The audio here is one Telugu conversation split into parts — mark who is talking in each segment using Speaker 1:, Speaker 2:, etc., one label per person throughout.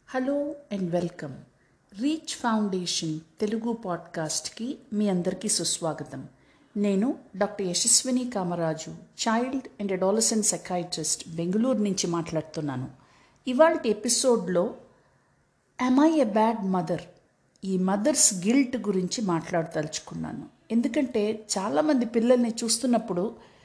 Speaker 1: hello and welcome Reach Foundation Telugu పాడ్కాస్ట్కి మీ అందరికీ సుస్వాగతం నేను doctor Yashaswini Kamaraju child and adolescent psychiatrist Bengaluru నుంచి మాట్లాడుతున్నాను ఇవాళ ఎపిసోడ్లో am I a bad mother ఈ మదర్స్ గిల్ట్ గురించి మాట్లాడదలుచుకున్నాను ఎందుకంటే చాలామంది పిల్లల్ని చూస్తున్నప్పుడు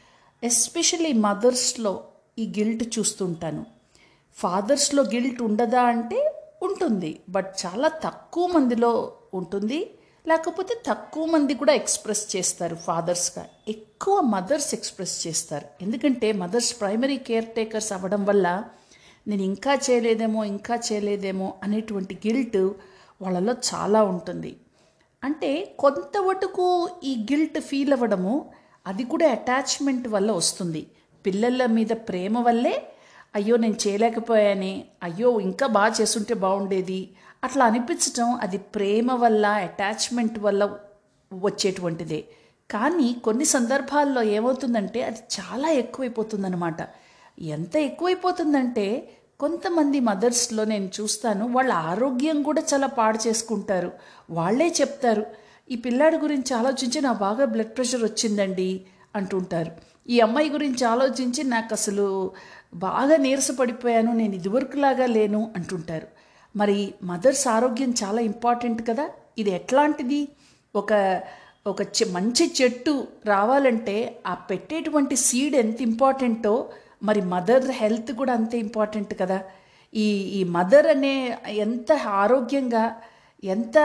Speaker 1: ఎస్పెషలీ మదర్స్లో ఈ గిల్ట్ చూస్తుంటాను ఫాదర్స్లో గిల్ట్ ఉండదా అంటే ఉంటుంది బట్ చాలా తక్కువ మందిలో ఉంటుంది లేకపోతే తక్కువ మంది కూడా ఎక్స్ప్రెస్ చేస్తారు ఫాదర్స్గా ఎక్కువ మదర్స్ ఎక్స్ప్రెస్ చేస్తారు ఎందుకంటే మదర్స్ ప్రైమరీ కేర్ టేకర్స్ అవ్వడం వల్ల నేను ఇంకా చేయలేదేమో ఇంకా చేయలేదేమో అనేటువంటి గిల్ట్ వాళ్ళలో చాలా ఉంటుంది అంటే కొంత మటుకు ఈ గిల్ట్ ఫీల్ అవ్వడము అది కూడా అటాచ్మెంట్ వల్ల వస్తుంది పిల్లల మీద ప్రేమ వల్లే అయ్యో నేను చేయలేకపోయానే అయ్యో ఇంకా బాగా చేస్తుంటే బాగుండేది అట్లా అనిపించటం అది ప్రేమ వల్ల అటాచ్మెంట్ వల్ల వచ్చేటువంటిదే కానీ కొన్ని సందర్భాల్లో ఏమవుతుందంటే అది చాలా ఎక్కువైపోతుందన్నమాట ఎంత ఎక్కువైపోతుందంటే కొంతమంది మదర్స్లో నేను చూస్తాను వాళ్ళ ఆరోగ్యం కూడా చాలా పాడు చేసుకుంటారు వాళ్ళే చెప్తారు ఈ పిల్లాడి గురించి ఆలోచించి నా బాగా బ్లడ్ ప్రెషర్ వచ్చిందండి అంటుంటారు ఈ అమ్మాయి గురించి ఆలోచించి నాకు అసలు బాగా నీరసపడిపోయాను నేను ఇదివరకులాగా లేను అంటుంటారు మరి మదర్స్ ఆరోగ్యం చాలా ఇంపార్టెంట్ కదా ఇది ఎట్లాంటిది ఒక ఒక చె- మంచి చెట్టు రావాలంటే ఆ పెట్టేటువంటి సీడ్ ఎంత ఇంపార్టెంటో మరి మదర్ హెల్త్ కూడా అంతే ఇంపార్టెంట్ కదా ఈ ఈ మదర్ అనే ఎంత ఆరోగ్యంగా ఎంత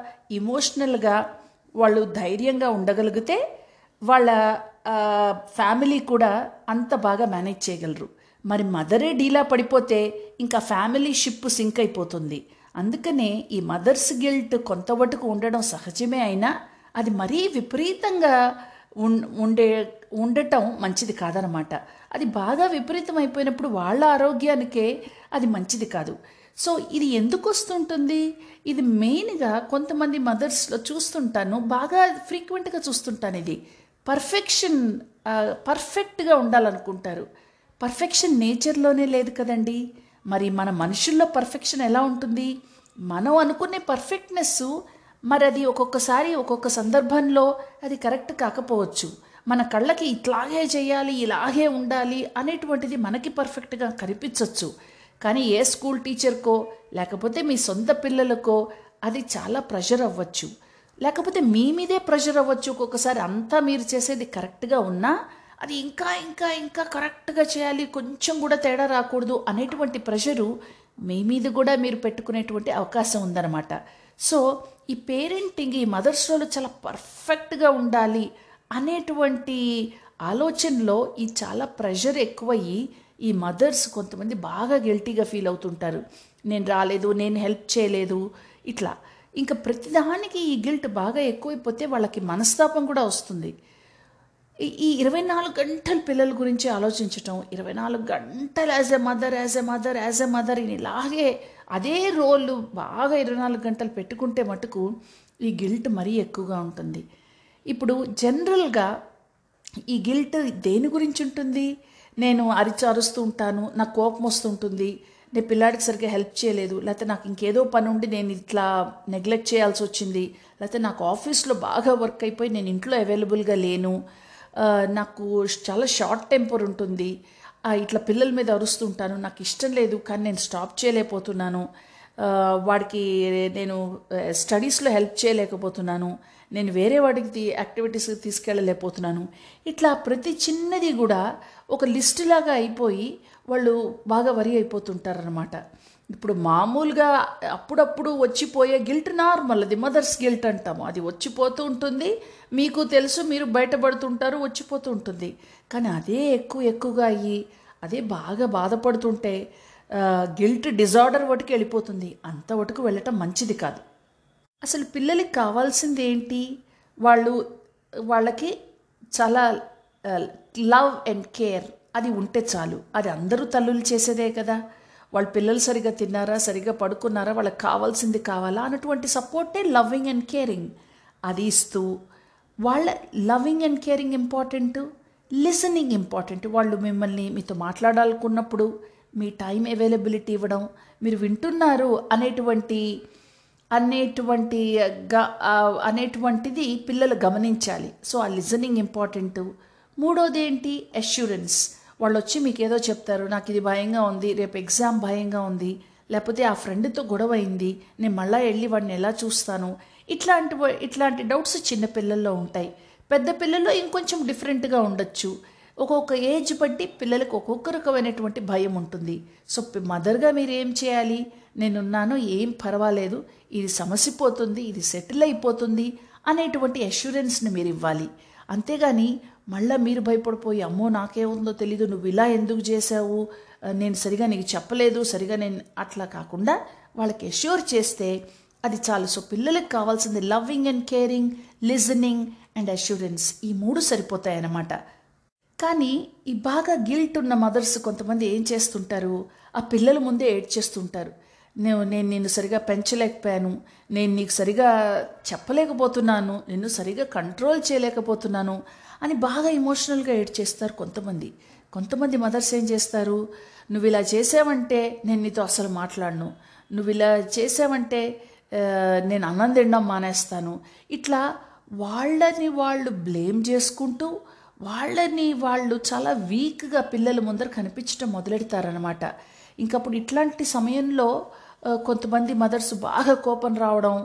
Speaker 1: ఇమోషనల్గా వాళ్ళు ధైర్యంగా ఉండగలిగితే వాళ్ళ ఆ, ఫ్యామిలీ కూడా అంత బాగా మేనేజ్ చేయగలరు మరి మదరే డీలా పడిపోతే ఇంకా ఫ్యామిలీ షిప్ సింక్ అయిపోతుంది అందుకనే ఈ మదర్స్ గిల్ట్ కొంత మటుకు ఉండడం సహజమే అయినా అది మరీ విపరీతంగా ఉన్ ఉండే ఉండటం మంచిది కాదనమాట అది బాగా విపరీతం అయిపోయినప్పుడు వాళ్ళ ఆరోగ్యానికే అది మంచిది కాదు సో ఇది ఎందుకు వస్తుంటుంది ఇది మెయిన్గా కొంతమంది మదర్స్లో చూస్తుంటాను బాగా ఫ్రీక్వెంట్గా చూస్తుంటాను ఇది పర్ఫెక్షన్ పర్ఫెక్ట్గా ఉండాలనుకుంటారు పర్ఫెక్షన్ నేచర్లోనే లేదు కదండి మరి మన మనుషుల్లో పర్ఫెక్షన్ ఎలా ఉంటుంది మనం అనుకునే పర్ఫెక్ట్నెస్ మరి అది ఒక్కొక్కసారి ఒక్కొక్క సందర్భంలో అది కరెక్ట్ కాకపోవచ్చు మన కళ్ళకి ఇట్లాగే చేయాలి ఇలాగే ఉండాలి అనేటువంటిది మనకి పర్ఫెక్ట్గా కనిపించవచ్చు కానీ ఏ స్కూల్ టీచర్కో లేకపోతే మీ సొంత పిల్లలకో అది చాలా ప్రెషర్ అవ్వచ్చు లేకపోతే మీ మీదే ప్రెషర్ అవ్వచ్చు ఒక్కొక్కసారి అంతా మీరు చేసేది కరెక్ట్గా ఉన్నా అది ఇంకా ఇంకా ఇంకా కరెక్ట్గా చేయాలి కొంచెం కూడా తేడా రాకూడదు అనేటువంటి ప్రెషరు మీ మీద కూడా మీరు పెట్టుకునేటువంటి అవకాశం ఉందన్నమాట సో ఈ పేరెంటింగ్ ఈ మదర్స్ రోల్ చాలా పర్ఫెక్ట్గా ఉండాలి అనేటువంటి ఆలోచనలో ఈ చాలా ప్రెషర్ ఎక్కువయ్యి ఈ మదర్స్ కొంతమంది బాగా గిల్టీగా ఫీల్ అవుతుంటారు నేను రాలేదు నేను హెల్ప్ చేయలేదు ఇట్లా ఇంకా ప్రతిదానికి ఈ గిల్ట్ బాగా ఎక్కువైపోతే వాళ్ళకి మనస్తాపం కూడా వస్తుంది ఈ- ఈ ఇరవై నాలుగు గంటల పిల్లల గురించి ఆలోచించటం ఇరవై నాలుగు గంటలు as a mother as a mother as a mother ఇలాగే అదే రోల్ బాగా ఇరవై నాలుగు గంటలు పెట్టుకుంటే మటుకు ఈ గిల్ట్ మరీ ఎక్కువగా ఉంటుంది ఇప్పుడు జనరల్గా ఈ గిల్ట్ దేని గురించి ఉంటుంది నేను అరిచి అరుస్తూ ఉంటాను నాకు కోపం వస్తుంటుంది నేను పిల్లాడికి సరిగ్గా హెల్ప్ చేయలేదు లేకపోతే నాకు ఇంకేదో పని ఉండి నేను ఇట్లా నెగ్లెక్ట్ చేయాల్సి వచ్చింది లేకపోతే నాకు ఆఫీస్లో బాగా వర్క్ అయిపోయి నేను ఇంట్లో అవైలబుల్గా లేను ఆ, నాకు చాలా షార్ట్ టెంపర్ ఉంటుంది ఆ, ఇట్లా పిల్లల మీద అరుస్తుంటాను నాకు ఇష్టం లేదు కానీ నేను స్టాప్ చేయలేకపోతున్నాను ఆ, వాడికి నేను స్టడీస్లో హెల్ప్ చేయలేకపోతున్నాను నేను వేరే వాడికి తీ- యాక్టివిటీస్కి తీసుకెళ్ళలేకపోతున్నాను ఇట్లా ప్రతి చిన్నది కూడా ఒక లిస్ట్ లాగా అయిపోయి వాళ్ళు బాగా వరి అయిపోతుంటారనమాట ఇప్పుడు మామూలుగా అప్పుడప్పుడు వచ్చిపోయే గిల్ట్ నార్మల్ అది మదర్స్ గిల్ట్ అంటాము అది వచ్చిపోతూ ఉంటుంది మీకు తెలుసు మీరు బయటపడుతుంటారు వచ్చిపోతూ ఉంటుంది కానీ అదే ఎక్కువ ఎక్కువగా అయ్యి అదే బాగా బాధపడుతుంటే గిల్ట్ డిజార్డర్ వాటికి వెళ్ళిపోతుంది అంత వరకు వెళ్ళటం మంచిది కాదు అసలు పిల్లలకి కావాల్సింది ఏంటి వాళ్ళు వాళ్ళకి చాలా లవ్ అండ్ కేర్ అది ఉంటే చాలు అది అందరూ తల్లులు చేసేదే కదా వాళ్ళ పిల్లలు సరిగా తిన్నారా సరిగా పడుకున్నారా వాళ్ళకి కావాల్సింది కావాలా అన్నటువంటి సపోర్టే లవ్వింగ్ అండ్ కేరింగ్ అది ఇస్తూ వాళ్ళ loving and caring important listening important వాళ్ళు మిమ్మల్ని మీతో మాట్లాడాలనుకున్నప్పుడు మీ టైం అవైలబిలిటీ ఇవ్వడం మీరు వింటున్నారు అనేటువంటి అనేటువంటి గ- ఆ, అనేటువంటిది పిల్లలు గమనించాలి సో ఆ లిజనింగ్ ఇంపార్టెంట్ మూడోది ఏంటి అష్యూరెన్స్ వాళ్ళు వచ్చి మీకు ఏదో చెప్తారు నాకు ఇది భయంగా ఉంది రేపు ఎగ్జామ్ భయంగా ఉంది లేకపోతే ఆ ఫ్రెండ్తో గొడవ అయింది నేను మళ్ళీ వెళ్ళి వాడిని ఎలా చూస్తాను ఇట్లాంటి వా- ఇట్లాంటి డౌట్స్ చిన్న పిల్లల్లో ఉంటాయి పెద్ద పిల్లల్లో ఇంకొంచెం డిఫరెంట్గా ఉండొచ్చు ఒక్కొక్క ఏజ్ బట్టి పిల్లలకు ఒక్కొక్క రకమైనటువంటి భయం ఉంటుంది సో పి- మదర్గా మీరు ఏం చేయాలి నేనున్నాను ఏం పర్వాలేదు ఇది సమసిపోతుంది ఇది సెటిల్ అయిపోతుంది అనేటువంటి అష్యూరెన్స్ని మీరు ఇవ్వాలి అంతేగాని మళ్ళీ మీరు భయపడిపోయి అమ్మో నాకేముందో తెలీదు నువ్వు ఇలా ఎందుకు చేసావు ఆ, నేను సరిగా నీకు చెప్పలేదు సరిగా నేను అట్లా కాకుండా వాళ్ళకి అష్యూర్ చేస్తే అది చాలు సో పిల్లలకు కావాల్సింది loving and caring listening and assurance ఈ మూడు సరిపోతాయి అన్నమాట కానీ ఈ బాగా గిల్ట్ ఉన్న మదర్స్ కొంతమంది ఏం చేస్తుంటారు ఆ పిల్లల ముందే ఏడ్చేస్తుంటారు నేను నేను నిన్ను సరిగా పెంచలేకపోయాను నేను నీకు సరిగా చెప్పలేకపోతున్నాను నిన్ను సరిగా కంట్రోల్ చేయలేకపోతున్నాను అని బాగా ఎమోషనల్గా ఏడ్చేస్తారు కొంతమంది కొంతమంది మదర్స్ ఏం చేస్తారు నువ్వు ఇలా చేసావంటే నేను నీతో అసలు మాట్లాడను నువ్వు ఇలా చేసావంటే ఆ, నేను అన్నం తినడం మానేస్తాను ఇట్లా వాళ్ళని వాళ్ళు బ్లేమ్ చేసుకుంటూ వాళ్ళని వాళ్ళు చాలా వీక్గా పిల్లల ముందర కనిపించడం మొదలెడతారనమాట ఇంకప్పుడు ఇట్లాంటి సమయంలో ఆ, కొంతమంది మదర్స్ బాగా కోపం రావడం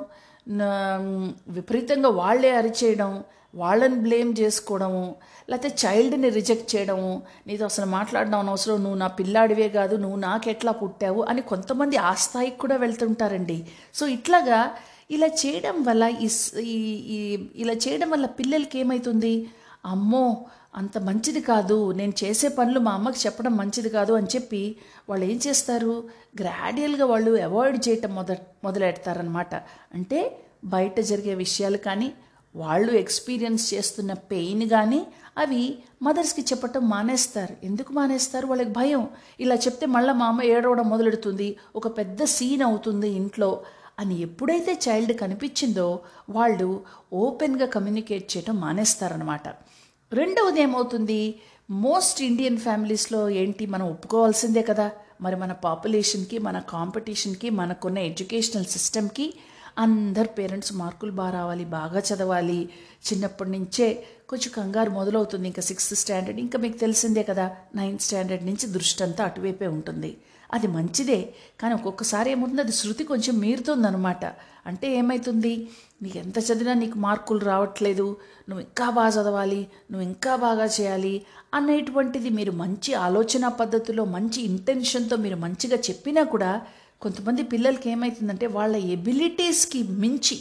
Speaker 1: నా- విపరీతంగా వాళ్ళే అరిచేయడం వాళ్ళని బ్లేమ్ చేసుకోవడము లేకపోతే చైల్డ్ని రిజెక్ట్ చేయడము నీతో అసలు మాట్లాడడం అనవసరం నువ్వు నా పిల్లాడివే కాదు నువ్వు నాకెట్లా పుట్టావు అని కొంతమంది ఆ స్థాయికి కూడా వెళ్తుంటారండి సో ఇట్లాగా ఇలా చేయడం వల్ల ఈ స్- ఈ- ఈ- ఇలా చేయడం వల్ల పిల్లలకి ఏమవుతుంది అమ్మో అంత మంచిది కాదు నేను చేసే పనులు మా అమ్మకి చెప్పడం మంచిది కాదు అని చెప్పి వాళ్ళు ఏం చేస్తారు గ్రాడ్యువల్గా వాళ్ళు అవాయిడ్ చేయటం మొద మొదలెడతారనమాట అంటే బయట జరిగే విషయాలు కానీ వాళ్ళు ఎక్స్పీరియన్స్ చేస్తున్న పెయిన్ కానీ అవి మదర్స్కి చెప్పటం మానేస్తారు ఎందుకు మానేస్తారు వాళ్ళకి భయం ఇలా చెప్తే మళ్ళీ మా అమ్మ ఏడవడం మొదలెడుతుంది ఒక పెద్ద సీన్ అవుతుంది ఇంట్లో అని ఎప్పుడైతే చైల్డ్ కనిపించిందో వాళ్ళు ఓపెన్గా కమ్యూనికేట్ చేయటం మానేస్తారనమాట రెండవది ఏమవుతుంది మోస్ట్ ఇండియన్ ఫ్యామిలీస్లో ఏంటి మనం ఒప్పుకోవాల్సిందే కదా మరి మన పాపులేషన్కి మన కాంపిటీషన్కి మనకున్న ఎడ్యుకేషనల్ సిస్టమ్కి అందరు పేరెంట్స్ మార్కులు బాగా రావాలి బాగా చదవాలి చిన్నప్పటి నుంచే కొంచెం కంగారు మొదలవుతుంది ఇంకా సిక్స్త్ స్టాండర్డ్ ఇంకా మీకు తెలిసిందే కదా నైన్త్ స్టాండర్డ్ నుంచి దృష్టి అంతా అటువైపే ఉంటుంది అది మంచిదే కానీ ఒక్కొక్కసారి ఏమవుతుంది అది శృతి కొంచెం మీరుతుందనమాట అంటే ఏమవుతుంది నీకు ఎంత చదివినా నీకు మార్కులు రావట్లేదు నువ్వు ఇంకా బాగా చదవాలి నువ్వు ఇంకా బాగా చేయాలి అనేటువంటిది మీరు మంచి ఆలోచన పద్ధతిలో మంచి ఇంటెన్షన్తో మీరు మంచిగా చెప్పినా కూడా కొంతమంది పిల్లలకి ఏమవుతుందంటే వాళ్ళ ఎబిలిటీస్కి మించి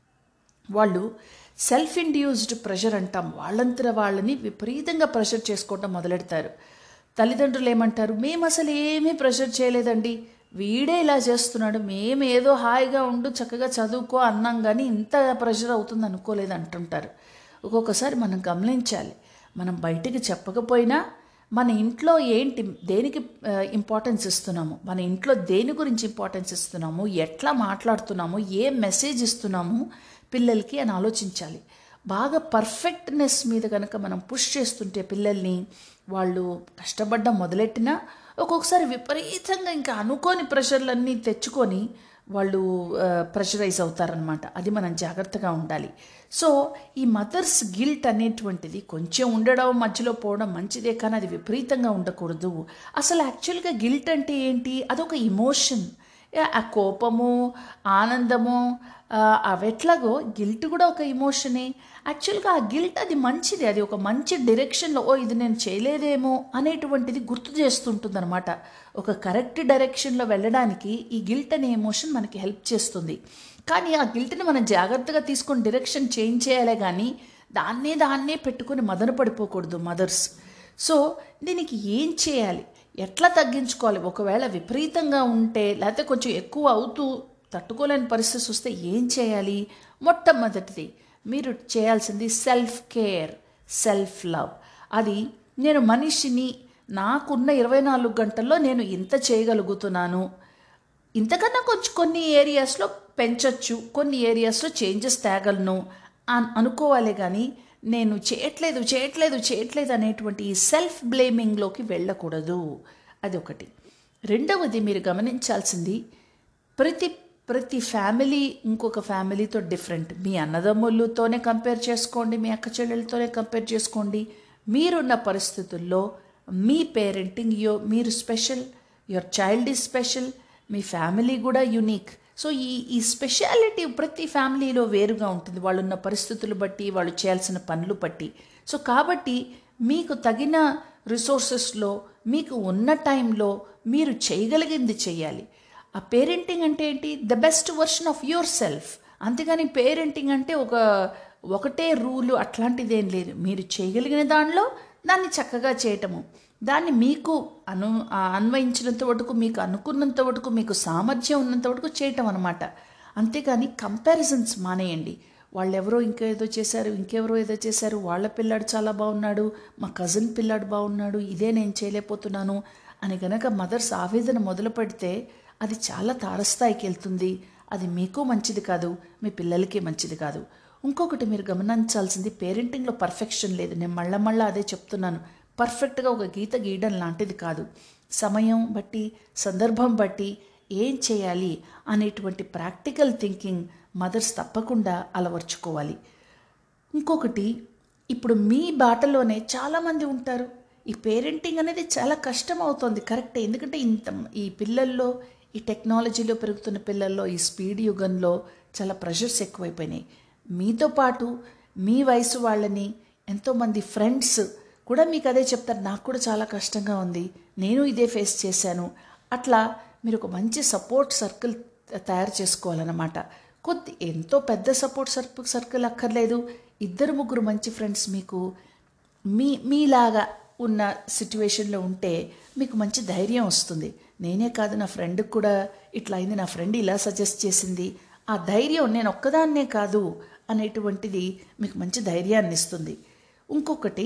Speaker 1: వాళ్ళు సెల్ఫ్ ఇండ్యూస్డ్ ప్రెషర్ అంటాం వాళ్ళంతట వాళ్ళని విపరీతంగా ప్రెషర్ చేసుకోవటం మొదలెడతారు తల్లిదండ్రులు ఏమంటారు మేము అసలు ఏమీ ప్రెషర్ చేయలేదండి వీడే ఇలా చేస్తున్నాడు మేము ఏదో హాయిగా ఉండు చక్కగా చదువుకో అన్నాం కానీ ఇంత ప్రెషర్ అవుతుంది అనుకోలేదు అంటుంటారు ఒక్కొక్కసారి మనం గమనించాలి మనం బయటికి చెప్పకపోయినా మన ఇంట్లో ఏంటి దేనికి ఇంపార్టెన్స్ ఇస్తున్నాము మన ఇంట్లో దేని గురించి ఇంపార్టెన్స్ ఇస్తున్నాము ఎట్లా మాట్లాడుతున్నాము ఏ మెసేజ్ ఇస్తున్నాము పిల్లలకి అని ఆలోచించాలి బాగా పర్ఫెక్ట్నెస్ మీద కనుక మనం పుష్ చేస్తుంటే పిల్లల్ని వాళ్ళు కష్టపడడం మొదలెట్టినా ఒక్కొక్కసారి విపరీతంగా ఇంకా అనుకోని ప్రెషర్లన్నీ తెచ్చుకొని వాళ్ళు ప్రెషరైజ్ అవుతారనమాట అది మనం జాగ్రత్తగా ఉండాలి సో ఈ మదర్స్ గిల్ట్ అనేటువంటిది కొంచెం ఉండడం మధ్యలో పోవడం మంచిదే కానీ అది విపరీతంగా ఉండకూడదు అసలు యాక్చువల్గా గిల్ట్ అంటే ఏంటి అదొక ఇమోషన్ ఆ కోపము ఆనందము ఆ, అవెట్లాగో గిల్ట్ కూడా ఒక ఇమోషనే యాక్చువల్గా ఆ గిల్ట్ అది మంచిది అది ఒక మంచి డైరెక్షన్లో ఓ ఇది నేను చేయలేదేమో అనేటువంటిది గుర్తు చేస్తుంటుందన్నమాట ఒక కరెక్ట్ డైరెక్షన్లో వెళ్ళడానికి ఈ గిల్ట్ అనే ఎమోషన్ మనకి హెల్ప్ చేస్తుంది కానీ ఆ గిల్ట్ని మనం జాగ్రత్తగా తీసుకొని డైరెక్షన్ చేంజ్ చేయాలే కానీ దాన్నే దాన్నే పెట్టుకొని మదన పడిపోకూడదు మదర్స్ సో దీనికి ఏం చేయాలి ఎట్లా తగ్గించుకోవాలి ఒకవేళ విపరీతంగా ఉంటే లేకపోతే కొంచెం ఎక్కువ అవుతూ తట్టుకోలేని పరిస్థితి వస్తే ఏం చేయాలి మొట్టమొదటిది మీరు చేయాల్సింది సెల్ఫ్ కేర్ సెల్ఫ్ లవ్ అది నేను మనిషిని నాకున్న ఇరవై నాలుగు గంటల్లో నేను ఇంత చేయగలుగుతున్నాను ఇంతకన్నా కొంచెం కొన్ని ఏరియాస్లో పెంచొచ్చు కొన్ని ఏరియాస్లో చేంజెస్ తేగలను అని అనుకోవాలి కానీ నేను చేయట్లేదు చేయట్లేదు చేయట్లేదు అనేటువంటి ఈ సెల్ఫ్ బ్లేమింగ్లోకి వెళ్ళకూడదు అది ఒకటి రెండవది మీరు గమనించాల్సింది ప్రతి ప్రతి ఫ్యామిలీ ఇంకొక ఫ్యామిలీతో డిఫరెంట్ మీ అన్నదమ్ములతోనే కంపేర్ చేసుకోండి మీ అక్క చెల్లెలతోనే కంపేర్ చేసుకోండి మీరున్న పరిస్థితుల్లో మీ పేరెంటింగ్ యో మీరు special your child is special మీ ఫ్యామిలీ కూడా యునీక్ సో ఈ ఈ స్పెషాలిటీ ప్రతి ఫ్యామిలీలో వేరుగా ఉంటుంది వాళ్ళున్న పరిస్థితులు బట్టి వాళ్ళు చేయాల్సిన పనులు బట్టి సో కాబట్టి మీకు తగిన రిసోర్సెస్లో మీకు ఉన్న టైంలో మీరు చేయగలిగింది చేయాలి ఆ పేరెంటింగ్ అంటే ఏంటి the best version of yourself అంతేగాని పేరెంటింగ్ అంటే ఒక ఒకటే రూలు అట్లాంటిది ఏం లేదు మీరు చేయగలిగిన దానిలో దాన్ని చక్కగా చేయటము దాన్ని మీకు అను ఆ అన్వయించినంత వరకు మీకు అనుకున్నంత వరకు మీకు సామర్థ్యం ఉన్నంత వరకు చేయటం అనమాట అంతేగాని కంపారిజన్స్ మానేయండి వాళ్ళు ఎవరో ఇంకా ఏదో చేశారు ఇంకెవరో ఏదో చేశారు వాళ్ళ పిల్లాడు చాలా బాగున్నాడు మా కజిన్ పిల్లాడు బాగున్నాడు ఇదే నేను చేయలేకపోతున్నాను అని గనక మదర్స్ ఆవేదన మొదలు పెడితే అది చాలా తారస్థాయికి వెళ్తుంది అది మీకు మంచిది కాదు మీ పిల్లలకి మంచిది కాదు ఇంకొకటి మీరు గమనించాల్సింది పేరెంటింగ్లో పర్ఫెక్షన్ లేదు నేను మళ్ళా మళ్ళీ అదే చెప్తున్నాను పర్ఫెక్ట్గా ఒక గీత గీయడం లాంటిది కాదు సమయం బట్టి సందర్భం బట్టి ఏం చేయాలి అనేటువంటి ప్రాక్టికల్ థింకింగ్ మదర్స్ తప్పకుండా అలవర్చుకోవాలి ఇంకొకటి ఇప్పుడు మీ బాటలోనే చాలామంది ఉంటారు ఈ పేరెంటింగ్ అనేది చాలా కష్టం అవుతుంది కరెక్టే ఎందుకంటే ఇంత ఈ పిల్లల్లో ఈ టెక్నాలజీలో పెరుగుతున్న పిల్లల్లో ఈ స్పీడ్ యుగంలో చాలా ప్రెషర్స్ ఎక్కువైపోయినాయి మీతో పాటు మీ వయసు వాళ్ళని ఎంతోమంది ఫ్రెండ్స్ కూడా మీకు అదే చెప్తారు నాకు కూడా చాలా కష్టంగా ఉంది నేను ఇదే ఫేస్ చేశాను అట్లా మీరు ఒక మంచి సపోర్ట్ సర్కిల్ తయారు చేసుకోవాలన్నమాట కొద్ది ఎంతో పెద్ద సపోర్ట్ సర్కిల్ సర్కిల్ అక్కర్లేదు ఇద్దరు ముగ్గురు మంచి ఫ్రెండ్స్ మీకు మీ మీలాగా ఉన్న సిట్యువేషన్లో ఉంటే మీకు మంచి ధైర్యం వస్తుంది నేనే కాదు నా ఫ్రెండ్కి కూడా ఇట్లా అయింది నా ఫ్రెండ్ ఇలా సజెస్ట్ చేసింది ఆ ధైర్యం నేను ఒక్కదాన్నే కాదు అనేటువంటిది మీకు మంచి ధైర్యాన్ని ఇస్తుంది ఇంకొకటి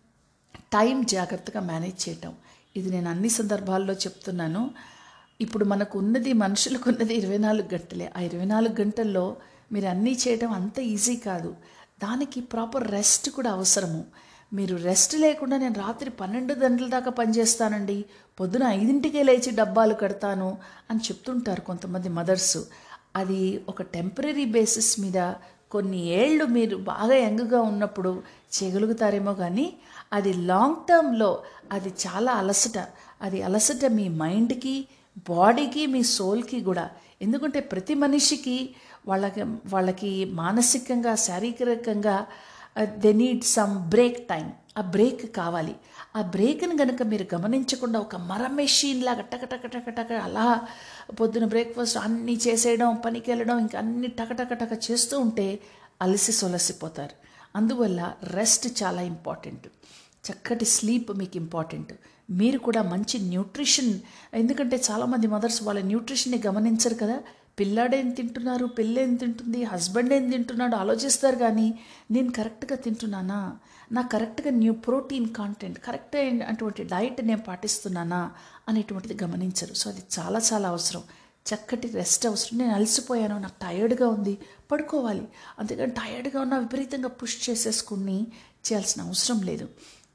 Speaker 1: టైం జాగ్రత్తగా మేనేజ్ చేయటం ఇది నేను అన్ని సందర్భాల్లో చెప్తున్నాను ఇప్పుడు మనకు ఉన్నది మనుషులకు ఉన్నది ఇరవై నాలుగు గంటలే ఆ ఇరవై నాలుగు గంటల్లో మీరు అన్నీ చేయడం అంత ఈజీ కాదు దానికి ప్రాపర్ రెస్ట్ కూడా అవసరము మీరు రెస్ట్ లేకుండా నేను రాత్రి పన్నెండు గంటల దాకా పనిచేస్తానండి పొద్దున ఐదింటికే లేచి డబ్బాలు కడతాను అని చెప్తుంటారు కొంతమంది మదర్స్ అది ఒక టెంపరీ బేసిస్ మీద కొన్ని ఏళ్ళు మీరు బాగా యంగ్గా ఉన్నప్పుడు చేయగలుగుతారేమో కానీ అది లాంగ్ టర్మ్లో అది చాలా అలసట అది అలసట మీ మైండ్కి బాడీకి మీ సోల్కి కూడా ఎందుకంటే ప్రతి మనిషికి వాళ్ళకి వాళ్ళకి మానసికంగా శారీరకంగా they need some break time ఆ బ్రేక్ కావాలి ఆ బ్రేక్ని కనుక మీరు గమనించకుండా ఒక మర మెషిన్ లాగా టక టక టక అలా పొద్దున బ్రేక్ఫాస్ట్ అన్నీ చేసేయడం పనికి వెళ్ళడం ఇంకా అన్ని టక టక టక చేస్తూ ఉంటే అలసి సొలసిపోతారు అందువల్ల రెస్ట్ చాలా ఇంపార్టెంట్ చక్కటి స్లీప్ మీకు ఇంపార్టెంట్ మీరు కూడా మంచి న్యూట్రిషన్ ఎందుకంటే చాలామంది మదర్స్ వాళ్ళ న్యూట్రిషన్ని గమనించరు కదా పిల్లాడేం తింటున్నారు పిల్ల ఏం తింటుంది హస్బెండ్ ఏం తింటున్నాడు ఆలోచిస్తారు కానీ నేను కరెక్ట్గా తింటున్నానా నా కరెక్ట్గా న్యూ ప్రోటీన్ కాంటెంట్ కరెక్ట్ అటువంటి డైట్ నేను పాటిస్తున్నానా అనేటువంటిది గమనించరు సో అది చాలా చాలా అవసరం చక్కటి రెస్ట్ అవసరం నేను అలసిపోయాను నాకు టయర్డ్గా ఉంది పడుకోవాలి అంతేగాని టయర్డ్గా ఉన్న విపరీతంగా పుష్ చేసేసుకుని చేయాల్సిన అవసరం లేదు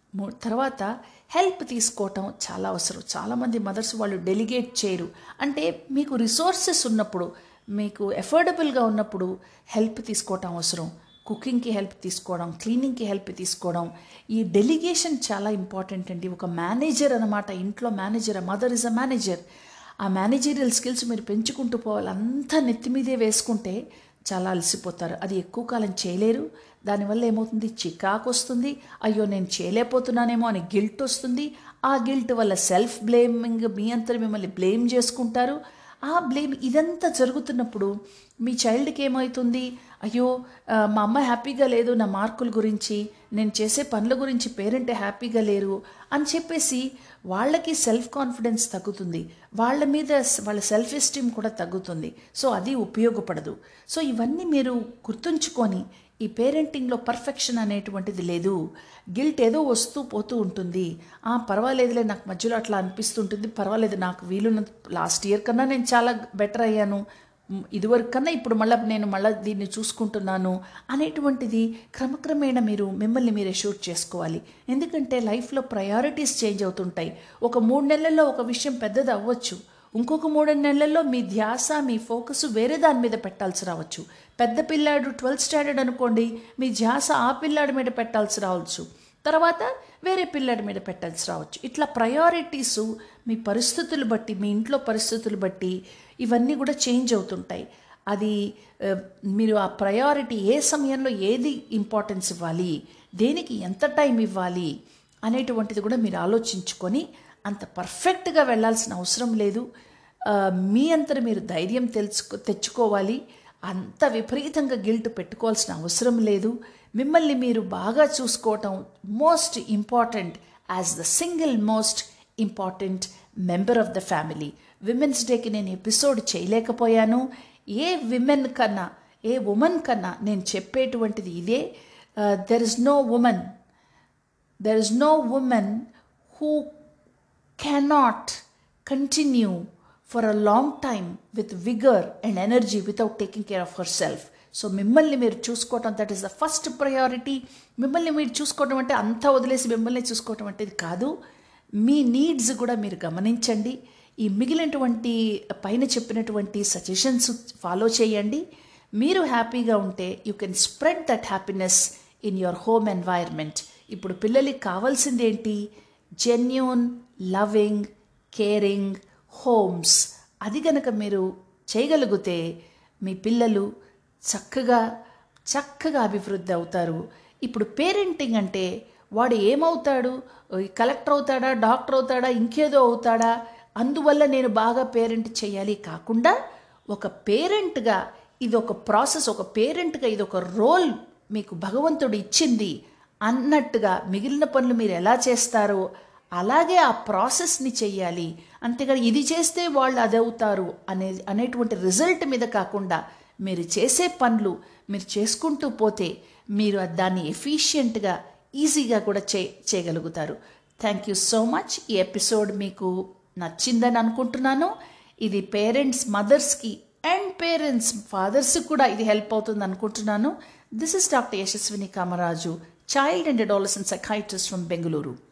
Speaker 1: తర్వాత హెల్ప్ తీసుకోవటం చాలా అవసరం చాలామంది మదర్స్ వాళ్ళు డెలిగేట్ చేయరు అంటే మీకు రిసోర్సెస్ ఉన్నప్పుడు మీకు ఎఫోర్డబుల్గా ఉన్నప్పుడు హెల్ప్ తీసుకోవటం అవసరం కుకింగ్కి హెల్ప్ తీసుకోవడం క్లీనింగ్కి హెల్ప్ తీసుకోవడం ఈ డెలిగేషన్ చాలా ఇంపార్టెంట్ అండి ఒక మేనేజర్ అనమాట ఇంట్లో manager mother is a manager ఆ మేనేజీరియల్ స్కిల్స్ మీరు పెంచుకుంటూ పోవాలి అంతా నెత్తి మీదే వేసుకుంటే చాలా అలసిపోతారు అది ఎక్కువ కాలం చేయలేరు దానివల్ల ఏమవుతుంది చికాకు వస్తుంది అయ్యో నేను చేయలేకపోతున్నానేమో అని గిల్ట్ వస్తుంది ఆ గిల్ట్ వల్ల సెల్ఫ్ బ్లేమింగ్ మీ అంతా మిమ్మల్ని బ్లేమ్ చేసుకుంటారు ఆ బ్లేమ్ ఇదంతా జరుగుతున్నప్పుడు మీ చైల్డ్కి ఏమవుతుంది అయ్యో మా అమ్మ హ్యాపీగా లేదు నా మార్కుల గురించి నేను చేసే పనుల గురించి పేరెంట్ హ్యాపీగా లేరు అని చెప్పేసి వాళ్ళకి సెల్ఫ్ కాన్ఫిడెన్స్ తగ్గుతుంది వాళ్ళ మీద వాళ్ళ సెల్ఫ్ ఎస్టీమ్ కూడా తగ్గుతుంది సో అది ఉపయోగపడదు సో ఇవన్నీ మీరు గుర్తుంచుకొని ఈ పేరెంటింగ్లో పర్ఫెక్షన్ అనేటువంటిది లేదు గిల్ట్ ఏదో వస్తూ పోతూ ఉంటుంది ఆ పర్వాలేదులే నాకు మధ్యలో అట్లా అనిపిస్తుంటుంది పర్వాలేదు నాకు వీలున్న లాస్ట్ ఇయర్ కన్నా నేను చాలా బెటర్ అయ్యాను మ్, ఇదివరకు కన్నా ఇప్పుడు మళ్ళీ నేను మళ్ళీ దీన్ని చూసుకుంటున్నాను అనేటువంటిది క్రమక్రమేణా మీరు మిమ్మల్ని మీరే షూట్ చేసుకోవాలి ఎందుకంటే లైఫ్లో ప్రయారిటీస్ చేంజ్ అవుతుంటాయి ఒక మూడు నెలల్లో ఒక విషయం పెద్దది అవ్వచ్చు ఇంకొక మూడు నెలల్లో మీ ధ్యాస మీ ఫోకస్ వేరే దాని మీద పెట్టాల్సి రావచ్చు పెద్ద పిల్లాడు ట్వెల్త్ స్టాండర్డ్ అనుకోండి మీ ధ్యాస ఆ పిల్లాడి మీద పెట్టాల్సి రావచ్చు తర్వాత వేరే పిల్లాడి మీద పెట్టాల్సి రావచ్చు ఇట్లా ప్రయారిటీస్ మీ పరిస్థితులు బట్టి మీ ఇంట్లో పరిస్థితులు బట్టి ఇవన్నీ కూడా చేంజ్ అవుతుంటాయి అది ఆ, మీరు ఆ ప్రయారిటీ ఏ సమయంలో ఏది ఇంపార్టెన్స్ ఇవ్వాలి దేనికి ఎంత టైం ఇవ్వాలి అనేటువంటిది కూడా మీరు ఆలోచించుకొని అంత పర్ఫెక్ట్గా వెళ్ళాల్సిన అవసరం లేదు ఆ, మీ అంతట మీరు ధైర్యం తెలుసుకో తెచ్చుకోవాలి అంత విపరీతంగా గిల్ట్ పెట్టుకోవాల్సిన అవసరం లేదు మిమ్మల్ని మీరు బాగా చూసుకోవటం most important as the single most important member of the family women's డేకి నేను ఎపిసోడ్ చేయలేకపోయాను ఏ విమెన్ కన్నా ఏ ఉమెన్ కన్నా నేను చెప్పేటువంటిది ఇదే there is no women there is no woman who cannot continue for a long time with vigor and energy without taking care of herself so మిమ్మల్ని మీరు చూసుకోవటం that is the first priority మిమ్మల్ని మీరు చూసుకోవటం అంటే అంతా వదిలేసి మిమ్మల్ని చూసుకోవటం అంటే ఇది కాదు మీ నీడ్స్ కూడా మీరు గమనించండి ఈ మిగిలినటువంటి పైన చెప్పినటువంటి సజెషన్స్ ఫాలో చేయండి మీరు హ్యాపీగా ఉంటే you can spread that happiness in your home environment ఇప్పుడు పిల్లలకి కావాల్సింది ఏంటి జెన్యూన్ లవింగ్ కేరింగ్ హోమ్స్ అది గనక మీరు చేయగలిగితే మీ పిల్లలు చక్కగా చక్కగా అభివృద్ధి అవుతారు ఇప్పుడు పేరెంటింగ్ అంటే వాడు ఏమవుతాడు కలెక్టర్ అవుతాడా డాక్టర్ అవుతాడా ఇంకేదో అవుతాడా అందువల్ల నేను బాగా పేరెంట్ చేయాలి కాకుండా ఒక పేరెంట్గా ఇది ఒక ప్రాసెస్ ఒక పేరెంట్గా ఇది ఒక రోల్ మీకు భగవంతుడు ఇచ్చింది అన్నట్టుగా మిగిలిన పనులు మీరు ఎలా చేస్తారో అలాగే ఆ ప్రాసెస్ని చెయ్యాలి అంతేగాని ఇది చేస్తే వాళ్ళు అది అవుతారు అనే అనేటువంటి రిజల్ట్ మీద కాకుండా మీరు చేసే పనులు మీరు చేసుకుంటూ పోతే మీరు దాన్ని ఎఫిషియెంట్గా ఈజీగా కూడా చే చేయగలుగుతారు థ్యాంక్ యూ సో మచ్ ఈ ఎపిసోడ్ మీకు నచ్చిందని అనుకుంటున్నాను ఇది పేరెంట్స్ మదర్స్కి అండ్ పేరెంట్స్ ఫాదర్స్కి కూడా ఇది హెల్ప్ అవుతుంది అనుకుంటున్నాను this is doctor Yashaswini Kamaraju child and adolescent psychiatrist from Bengaluru